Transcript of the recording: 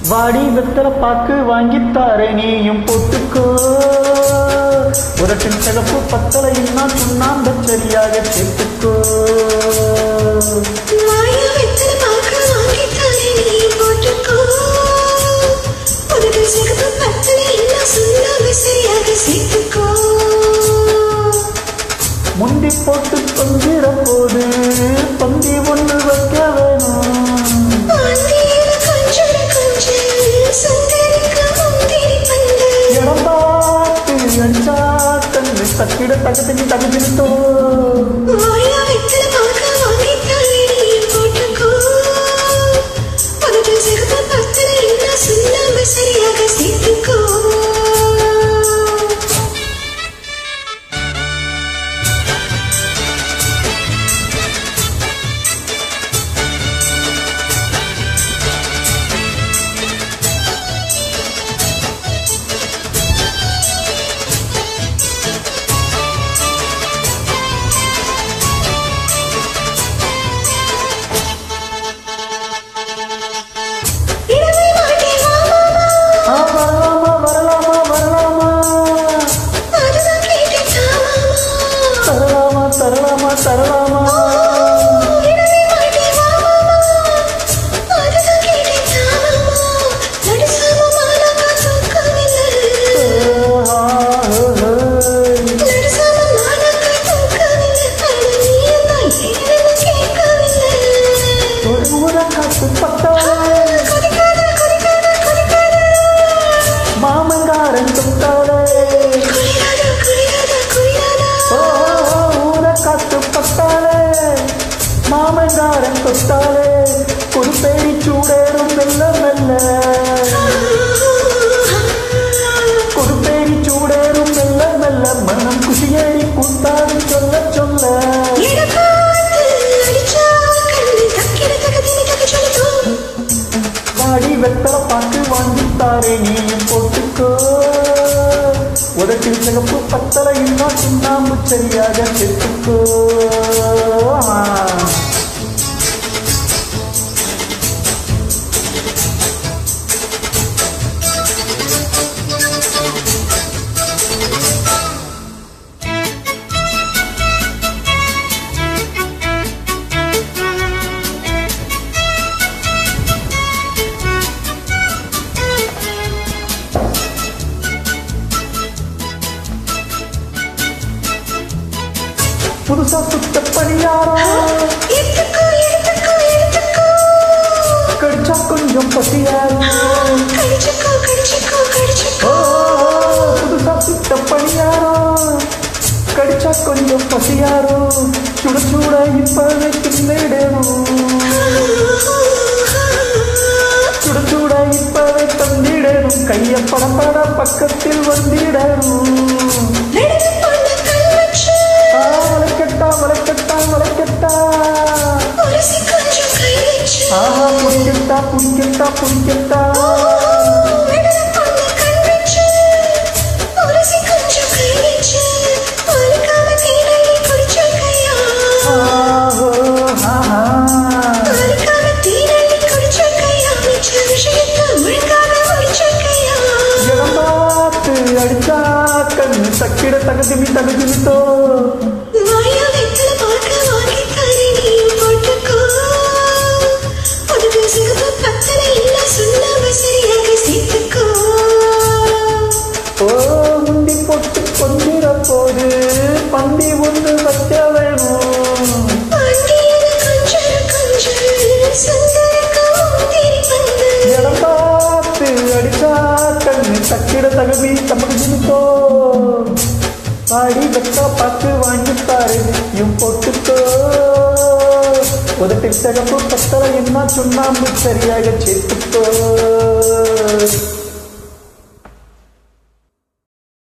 வாடி வெத்தலை பாக்கு வாங்கித்தாரே நீயும் போட்டுக்கோ உரட்டின் சிகப்பு பத்தலை இன்னும் சுண்ணாம்ப சரியாக சேர்த்துக்கோ மாயா வெத்தலை பாக்கு வாங்கித்தாரே நீ போட்டுக்கோ உனக்கு சிகப்பு பத்தலை எல்லாம் சொல்லாம சரியாக சேர்த்துக்கோ முண்டி போட்டு தொங்கிற போது பந்தி ஒன்று வைக்க வேணும் பாண்டியில கொஞ்சம் கொஞ்சம் சுந்தரிக்க முந்திரி பந்து இடம் பார்த்து அடிச்சா கண்ணு தக்கிட தகத்தினி தகுதிருத்தோ மாயா வெத்தலை பாக்கு வாங்கித்தாரே நீ போட்டுக்கோ உனக்கு சிகப்பு பத்தலை எல்லாம் சொல்லாம சரியாக சேர்த்துக்கோ இடமே மாட்டே வா ஆ வரலாமா வரலாமா வரலாமா அதுதான் கேட்டுட்டா தரலாமா தரலாமா தரலாமா இடமே மாட்டே வா அதுதான் கேட்டுட்டா நடுசாம மாலாக்கா தூக்கமில்லை நடுசாம மாலாக்கா தூக்கமில்லை ஆனா நீ என்ன ஏன்னு கேட்கவில்லை ஒரு ஊரை காத்து பட்டாலே கொதிக்காத கொதிக்காத கொதிக்காத மாமங்காரன் தொட்டாலே குளிராத குளிராத குளிராத ஓ ஊரை காத்து பட்டாலே மாமங்காரன் தொட்டாலே குடிப்பேரி சூடேறும் மெல்ல மெல்ல குடிப்பேரி சூடேறும் மெல்ல மெல்ல மனம் குஷியேறி கூத்தாடி சொல்ல சொல்ல இடப்பாத்து அடிச்சா கண்ணு தக்கிட தகதினி தக சொல்லுதோ வாடி வெத்தலை பாக்கு வாங்கித்தாரே நீயும் போட்டுக்கோ உதட்டில் சிகப்பு பத்தலை இன்னும் சுண்ணாம்பு சரியாக சேர்த்துக்கோ ஆ. புதுசா சுத்த பணியாரம் எடுத்துக்கோ எடுத்துக்கோ எடுத்துக்கோ கடிச்சா கொஞ்சம் பசியாரும் கடிச்சுக்கோ கடிச்சுக்கோ கடிச்சுக்கோ ஓ புதுசா சுத்த பணியாரம் கடிச்சா கொஞ்சம் பசியாரும் சுட சுட இப்பவே தின்னிடணும் சுட சுட இப்பவே தந்திடணும் கைய படப்பட பக்கத்தில் வந்திடணும் நடுவு பொண்ணு கண் வச்சு ஆ, வளைக்கட்டா வளைக்கட்டா வளைக்கட்டா உரசி கொஞ்சம் கை வச்சு ஆஹா புடிக்கட்டா புடிக்கட்டா புடிக்கட்டா நடுவு பொண்ணு கண் வச்சு உரசி கொஞ்சம் கை வச்சு பழுக்காம தேனி குடிச்ச கையா ஆஹோ, ஆஹா. பழுக்காம தேனி குடிச்ச கையா மிச்ச விஷயத்தை முழுக்காம முடிச்ச கையா இடம் பார்த்து அடிச்சா கண்ணு தக்கிட தகுதிமி தகுதிமித்தோ மாயா வெத்தலை பாக்க வாங்கி தரேன் நீயும் போட்டுக்கோ உனக்கு சிகப்பு பத்தலை எல்லாம் சொல்லாம சரியாக சேர்த்துக்கோ ஓ முண்டி போட்டு கொண்டிர போது பந்தி ஒன்று வைக்க வேணும் பாண்டியன கொஞ்சம் கொஞ்சம் சுந்தரக்க முந்திரி பந்து இடம் பார்த்து அடிச்சா கண்ணு தக்கிட தகுதி தகுதிமித்தோ பாடி வெக்க பார்த்து வாங்கித்தாரு நீயும் போட்டுக்கோ உதட்டில் சிகப்பு பத்தலை என்ன சுண்ணாம்பு சரியாக சேர்த்துக்கோ